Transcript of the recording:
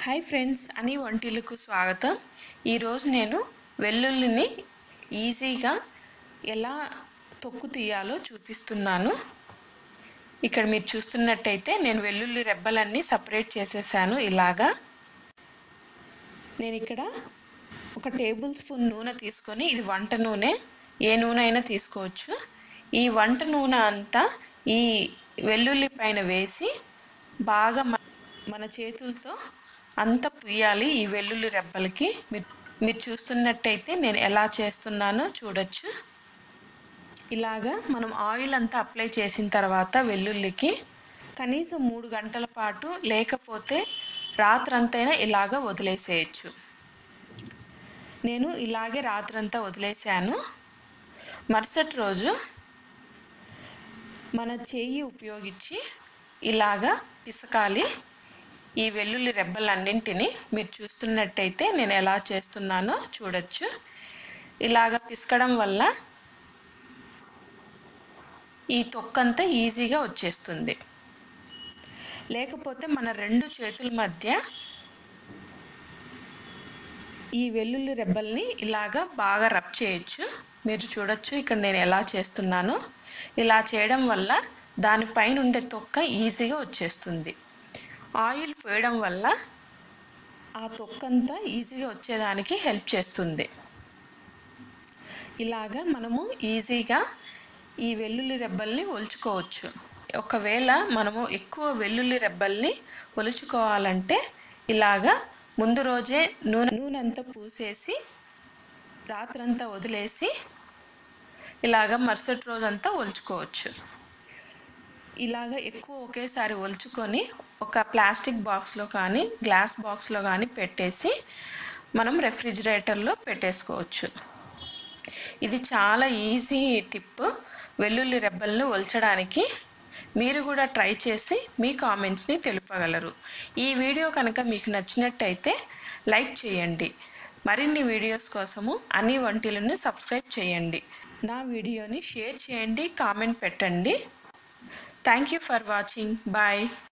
hi friends అని వంటిలకు స్వాగతం ఈరోజు నేను వెల్లుల్లిని ఈజీగా ఎలా తొక్కు తీయాలో చూపిస్తున్నాను ఇక్కడ మీరు చూస్తున్నట్టయితే నేను వెల్లుల్లి రెబ్బలన్నీ సపరేట్ చేసేసాను ఇలాగా నేను ఇక్కడ ఒక టేబుల్ స్పూన్ నూనె తీసుకొని ఇది వంట నూనె ఏ నూనె అయినా తీసుకోవచ్చు ఈ వంట నూనె అంతా ఈ వెల్లుల్లి పైన వేసి బాగా మ- మన చేతులతో అంత పుయ్యాలి ఈ వెల్లుల్లి రెబ్బలకి మీరు మీరు చూస్తున్నట్టయితే నేను ఎలా చేస్తున్నానో చూడొచ్చు ఇలాగా మనం ఆయిల్ అంతా అప్లై చేసిన తర్వాత వెల్లుల్లికి కనీసం మూడు గంటల పాటు లేకపోతే రాత్రంతైనా ఇలాగ వదిలేసేయచ్చు నేను ఇలాగే రాత్రంతా వదిలేసాను మరుసటి రోజు మన చెయ్యి ఉపయోగించి ఇలాగా పిసకాలి ఈ వెల్లుల్లి రెబ్బలన్నింటినీ మీరు చూస్తున్నట్టయితే నేను ఎలా చేస్తున్నానో చూడొచ్చు ఇలాగ పిసకడం వల్ల ఈ తొక్కంతా ఈజీగా వచ్చేస్తుంది లేకపోతే మన రెండు చేతుల మధ్య ఈ వెల్లుల్లి రెబ్బల్ని ఇలాగా బాగా రబ్ చేయొచ్చు మీరు చూడొచ్చు ఇక్కడ నేను ఎలా చేస్తున్నానో ఇలా చేయడం వల్ల దానిపైన ఉండే తొక్క ఈజీగా వచ్చేస్తుంది ఆయిల్ పోయడం వల్ల ఆ తొక్కంతా ఈజీగా వచ్చేదానికి హెల్ప్ చేస్తుంది ఇలాగా మనము ఈజీగా ఈ వెల్లుల్లి రెబ్బల్ని ఒలుచుకోవచ్చు ఒకవేళ మనము ఎక్కువ వెల్లుల్లి రెబ్బల్ని ఒలుచుకోవాలంటే ఇలాగా ముందు రోజే నూనె నూనె అంతా పూసేసి రాత్రంతా వదిలేసి ఇలాగ మరుసటి రోజంతా ఒలుచుకోవచ్చు ఇలాగ ఎక్కువ ఒకేసారి ఒలుచుకొని ఒక ప్లాస్టిక్ బాక్స్లో కానీ గ్లాస్ బాక్స్లో కానీ పెట్టేసి మనం రెఫ్రిజిరేటర్లో పెట్టేసుకోవచ్చు ఇది చాలా ఈజీ టిప్ వెల్లుల్లి రెబ్బలను ఒలచడానికి మీరు కూడా ట్రై చేసి మీ కామెంట్స్ని తెలుపగలరు ఈ వీడియో కనుక మీకు నచ్చినట్టయితే లైక్ చేయండి మరిన్ని వీడియోస్ కోసము అన్ని వంటిలను సబ్స్క్రైబ్ చేయండి నా వీడియోని షేర్ చేయండి కామెంట్ పెట్టండి thank you for watching bye